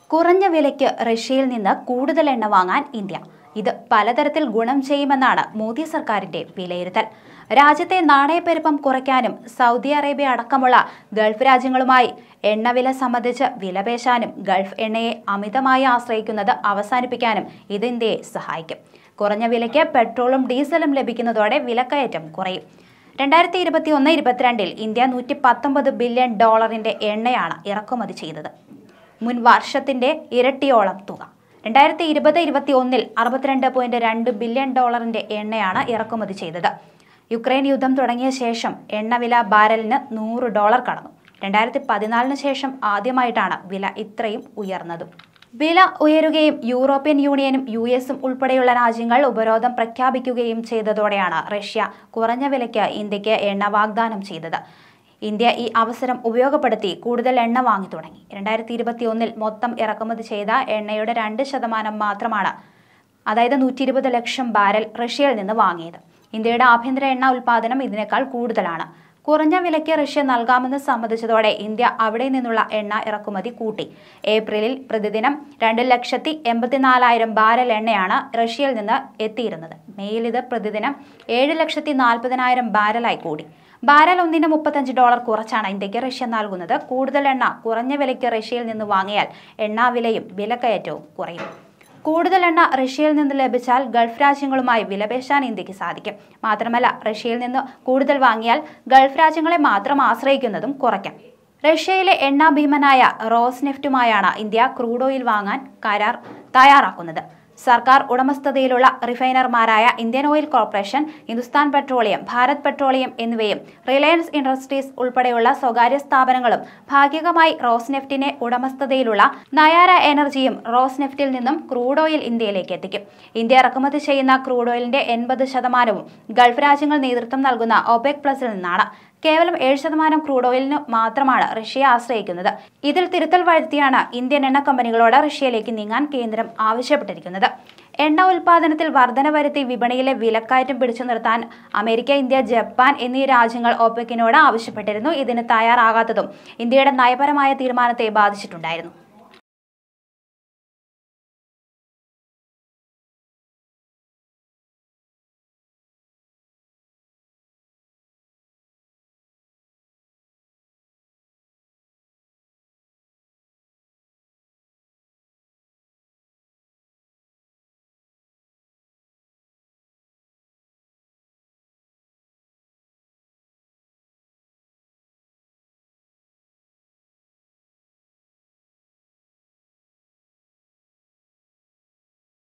കുറഞ്ഞ വിലയ്ക്ക് റഷ്യയിൽ നിന്ന് കൂടുതൽ എണ്ണ വാങ്ങാൻ ഇന്ത്യ ഇത് പലതരത്തിൽ ഗുണം ചെയ്യുമെന്നാണ് മോദി സർക്കാരിന്റെ വിലയിരുത്തൽ രാജ്യത്തെ നാണയപ്പെരുപ്പം കുറയ്ക്കാനും സൗദി അറേബ്യ അടക്കമുള്ള ഗൾഫ് രാജ്യങ്ങളുമായി എണ്ണവില സംബന്ധിച്ച് വിലപേശാനും ഗൾഫ് എണ്ണയെ അമിതമായി ആശ്രയിക്കുന്നത് അവസാനിപ്പിക്കാനും ഇത് ഇന്ത്യയെ സഹായിക്കും കുറഞ്ഞ വിലയ്ക്ക് പെട്രോളും ഡീസലും ലഭിക്കുന്നതോടെ വിലക്കയറ്റം കുറയും രണ്ടായിരത്തി ഇരുപത്തി ഒന്ന് ഇരുപത്തിരണ്ടിൽ ഇന്ത്യ നൂറ്റി പത്തൊമ്പത് ബില്യൺ ഡോളറിന്റെ എണ്ണയാണ് ഇറക്കുമതി ചെയ്തത് മുൻ വർഷത്തിന്റെ ഇരട്ടിയോളം തുക രണ്ടായിരത്തി ഇരുപത് ഇരുപത്തി ഒന്നിൽ അറുപത്തിരണ്ട് പോയിന്റ് രണ്ട് ബില്യൺ ഡോളറിന്റെ എണ്ണയാണ് ഇറക്കുമതി ചെയ്തത് യുക്രൈൻ യുദ്ധം തുടങ്ങിയ ശേഷം എണ്ണവില ബാരലിന് നൂറ് ഡോളർ കടന്നു രണ്ടായിരത്തി പതിനാലിന് ശേഷം ആദ്യമായിട്ടാണ് വില ഇത്രയും ഉയർന്നതും വില ഉയരുകയും യൂറോപ്യൻ യൂണിയനും യു എസും ഉൾപ്പെടെയുള്ള രാജ്യങ്ങൾ ഉപരോധം പ്രഖ്യാപിക്കുകയും ചെയ്തതോടെയാണ് റഷ്യ കുറഞ്ഞ വിലയ്ക്ക് ഇന്ത്യക്ക് എണ്ണ വാഗ്ദാനം ചെയ്തത് ഇന്ത്യ ഈ അവസരം ഉപയോഗപ്പെടുത്തി കൂടുതൽ എണ്ണ വാങ്ങി തുടങ്ങി രണ്ടായിരത്തി ഇരുപത്തി ഒന്നിൽ മൊത്തം ഇറക്കുമതി ചെയ്ത എണ്ണയുടെ രണ്ട് ശതമാനം മാത്രമാണ് അതായത് നൂറ്റി ഇരുപത് ലക്ഷം ബാരൽ റഷ്യയിൽ നിന്ന് വാങ്ങിയത് ഇന്ത്യയുടെ ആഭ്യന്തര എണ്ണ ഉൽപ്പാദനം ഇതിനേക്കാൾ കൂടുതലാണ് കുറഞ്ഞ വിലയ്ക്ക് റഷ്യ നൽകാമെന്ന് സമ്മതിച്ചതോടെ ഇന്ത്യ അവിടെ നിന്നുള്ള എണ്ണ ഇറക്കുമതി കൂട്ടി ഏപ്രിലിൽ പ്രതിദിനം രണ്ട് ലക്ഷത്തി എൺപത്തിനാലായിരം ബാരൽ എണ്ണയാണ് റഷ്യയിൽ നിന്ന് എത്തിയിരുന്നത് മെയിൽ ഇത് പ്രതിദിനം ഏഴ് ലക്ഷത്തി നാൽപ്പതിനായിരം ബാരലായി കൂടി ബാരൽ ഒന്നിന് മുപ്പത്തഞ്ച് ഡോളർ കുറച്ചാണ് ഇന്ത്യക്ക് റഷ്യ നൽകുന്നത് കൂടുതൽ എണ്ണ കുറഞ്ഞ വിലയ്ക്ക് റഷ്യയിൽ നിന്ന് വാങ്ങിയാൽ എണ്ണാവിലയും വിലക്കയറ്റവും കുറയും കൂടുതൽ എണ്ണ റഷ്യയിൽ നിന്ന് ലഭിച്ചാൽ ഗൾഫ് രാജ്യങ്ങളുമായി വിലപേശാൻ ഇന്ത്യക്ക് സാധിക്കും മാത്രമല്ല റഷ്യയിൽ നിന്ന് കൂടുതൽ വാങ്ങിയാൽ ഗൾഫ് രാജ്യങ്ങളെ മാത്രം ആശ്രയിക്കുന്നതും കുറയ്ക്കാം റഷ്യയിലെ എണ്ണ ഭീമനായ റോസ് നെഫ്റ്റുമായാണ് ഇന്ത്യ ക്രൂഡ് ഓയിൽ വാങ്ങാൻ കരാർ തയ്യാറാക്കുന്നത് സർക്കാർ ഉടമസ്ഥതയിലുള്ള റിഫൈനർമാരായ Indian oil corporation Hindustan petroleum Bharat petroleum എന്നിവയും റിലയൻസ് ഇൻഡസ്ട്രീസ് ഉൾപ്പെടെയുള്ള സ്വകാര്യ സ്ഥാപനങ്ങളും ഭാഗികമായി റോസ് നെഫ്റ്റിനെ ഉടമസ്ഥതയിലുള്ള നയാര എനർജിയും റോസ് നെഫ്റ്റിൽ നിന്നും ക്രൂഡ് ഓയിൽ ഇന്ത്യയിലേക്ക് എത്തിക്കും ഇന്ത്യ ഇറക്കുമതി ചെയ്യുന്ന ക്രൂഡ് ഓയിലിന്റെ എൺപത് ശതമാനവും ഗൾഫ് രാജ്യങ്ങൾ നേതൃത്വം നൽകുന്ന ഒപെക് പ്ലസിൽ നിന്നാണ് കേവലം ഏഴ് ശതമാനം ക്രൂഡ് ഓയിലിന് മാത്രമാണ് റഷ്യയെ ആശ്രയിക്കുന്നത് ഇതിൽ തിരുത്തൽ വരുത്തിയാണ് ഇന്ത്യൻ എണ്ണ കമ്പനികളോട് റഷ്യയിലേക്ക് നീങ്ങാൻ കേന്ദ്രം ആവശ്യപ്പെട്ടിരിക്കുന്നത് എണ്ണ ഉൽപാദനത്തിൽ വർധന വരുത്തി വിപണിയിലെ വിലക്കയറ്റം പിടിച്ചു നിർത്താൻ അമേരിക്ക ഇന്ത്യ ജപ്പാൻ എന്നീ രാജ്യങ്ങൾ ഒപെക്കിനോട് ആവശ്യപ്പെട്ടിരുന്നു ഇതിന് തയ്യാറാകാത്തതും ഇന്ത്യയുടെ നയപരമായ തീരുമാനത്തെ ബാധിച്ചിട്ടുണ്ടായിരുന്നു